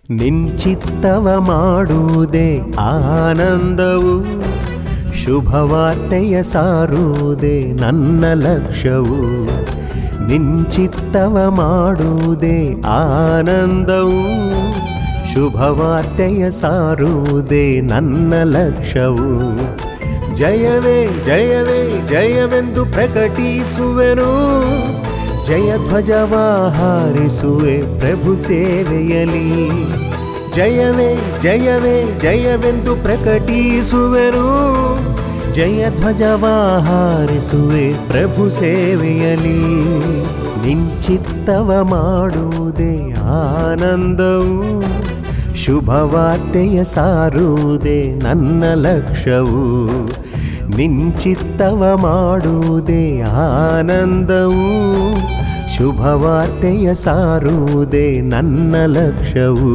ನಿಂಚಿತ್ತವ ಮಾಡುವುದೇ ಆನಂದವು ಶುಭವಾರ್ತೆಯ ಸಾರುವುದೇ ನನ್ನ ಲಕ್ಷ್ಯವು ನಿಂಚಿತ್ತವ ಮಾಡುವುದೇ ಆನಂದವು ಶುಭವಾರ್ತೆಯ ಸಾರುವುದೇ ನನ್ನ ಲಕ್ಷ್ಯವು ಜಯವೇ ಜಯವೇ ಜಯವೆಂದು ಪ್ರಕಟಿಸುವೆನು ಜಯಧ್ವಜವ ಹಾರಿಸುವೆ ಪ್ರಭು ಸೇವೆಯಲಿ ಜಯವೇ ಜಯವೇ ಜಯವೆಂದು ಪ್ರಕಟಿಸುವೆನು ಜಯಧ್ವಜವ ಹಾರಿಸುವೆ ಪ್ರಭು ಸೇವೆಯಲಿ ನಿಂಚಿತ್ತವ ಮಾಡುವುದೇ ಆನಂದವು ಶುಭವಾರ್ತೆಯ ಸಾರುವುದೇ ನನ್ನ ಲಕ್ಷ್ಯವು ನಿಂಚಿತ್ತವ ಮಾಡುವುದೇ ಆನಂದವು ಶುಭವಾರ್ತೆಯ ಸಾರುವುದೇ ನನ್ನ ಲಕ್ಷ್ಯವು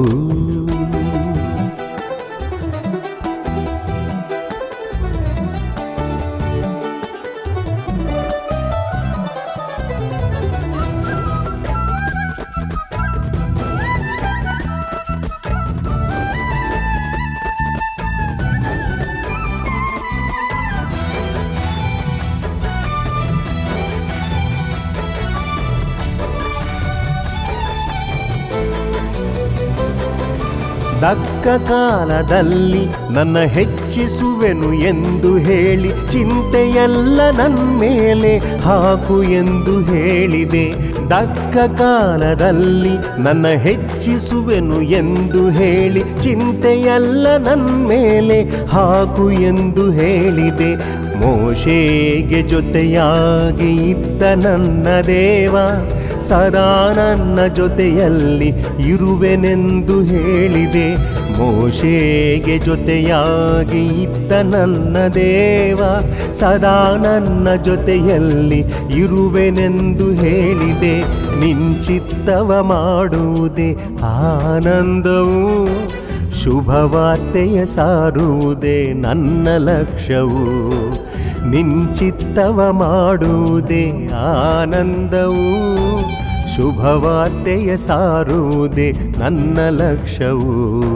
ದಕ್ಕ ಕಾಲದಲ್ಲಿ ನನ್ನ ಹೆಚ್ಚಿಸುವೆನು ಎಂದು ಹೇಳಿ ಚಿಂತೆಯೆಲ್ಲ ನನ್ನ ಮೇಲೆ ಹಾಕು ಎಂದು ಹೇಳಿದೆ ದಕ್ಕ ಕಾಲದಲ್ಲಿ ನನ್ನ ಹೆಚ್ಚಿಸುವೆನು ಎಂದು ಹೇಳಿ ಚಿಂತೆಯೆಲ್ಲ ನನ್ನ ಮೇಲೆ ಹಾಕು ಎಂದು ಹೇಳಿದೆ ಮೋಶೇಗೆ ಜೊತೆಯಾಗಿ ಇದ್ದ ನನ್ನ ದೇವ ಸದಾ ನನ್ನ ಜೊತೆಯಲ್ಲಿ ಇರುವೆನೆಂದು ಹೇಳಿದೆ ಮೋಶೇಗೆ ಜೊತೆಯಾಗಿ ಇದ್ದ ನನ್ನ ದೇವ ಸದಾ ನನ್ನ ಜೊತೆಯಲ್ಲಿ ಇರುವೆನೆಂದು ಹೇಳಿದೆ ನಿಂಚಿತ್ತವ ಮಾಡುವುದೇ ಆನಂದವು ಶುಭವಾರ್ತೆಯ ಸಾರುವುದೇ ನನ್ನ ಲಕ್ಷ್ಯವು ನಿಂಚಿತ್ತವ ಮಾಡುವುದೇ ಆನಂದವು ಶುಭವಾರ್ತೆಯ ಸಾರುವುದೇ ನನ್ನ ಲಕ್ಷ್ಯವು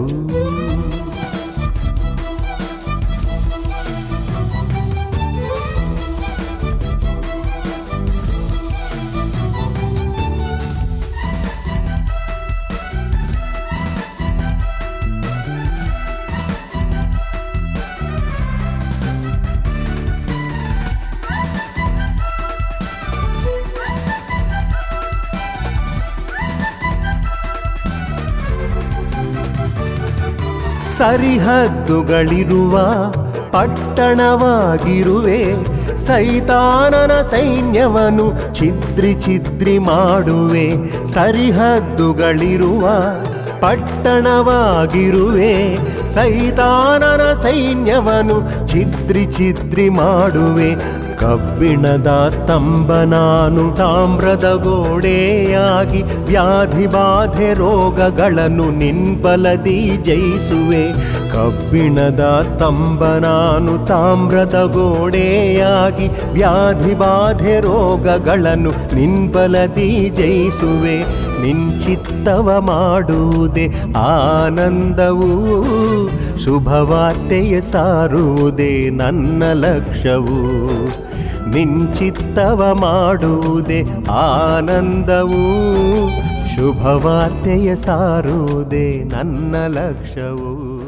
ಸರಿಹದ್ದುಗಳಿರುವ ಪಟ್ಟಣವಾಗಿರುವೆ ಸೈತಾನನ ಸೈನ್ಯವನ್ನು ಛಿದ್ರಿ ಛಿದ್ರಿ ಮಾಡುವೆ ಸರಿಹದ್ದುಗಳಿರುವ ಪಟ್ಟಣವಾಗಿರುವೆ ಸೈತಾನನ ಸೈನ್ಯವನ್ನು ಛಿದ್ರಿ ಛಿದ್ರಿ ಮಾಡುವೆ ಕಬ್ಬಿಣದ ಸ್ತಂಭ ನಾನು ತಾಮ್ರದ ಗೋಡೆಯಾಗಿ ವ್ಯಾಧಿ ಬಾಧೆ ರೋಗಗಳನ್ನು ನಿನ್ಬಲದಿ ಜಯಿಸುವೆ ಕಬ್ಬಿಣದ ಸ್ತಂಭ ನಾನು ತಾಮ್ರದ ಗೋಡೆಯಾಗಿ ವ್ಯಾಧಿ ಬಾಧೆ ರೋಗಗಳನ್ನು ನಿನ್ಬಲದಿ ಜಯಿಸುವೆ ನಿಂಚಿತ್ತವ ಮಾಡುವುದೇ ಆನಂದವು ಶುಭವಾರ್ತೆಯ ಸಾರುವುದೇ ನನ್ನ ಲಕ್ಷ್ಯವು ನಿಂಚಿತ್ತವ ಮಾಡುವುದೇ ಆನಂದವು ಶುಭವಾರ್ತೆಯ ಸಾರುವುದೇ ನನ್ನ ಲಕ್ಷ್ಯವು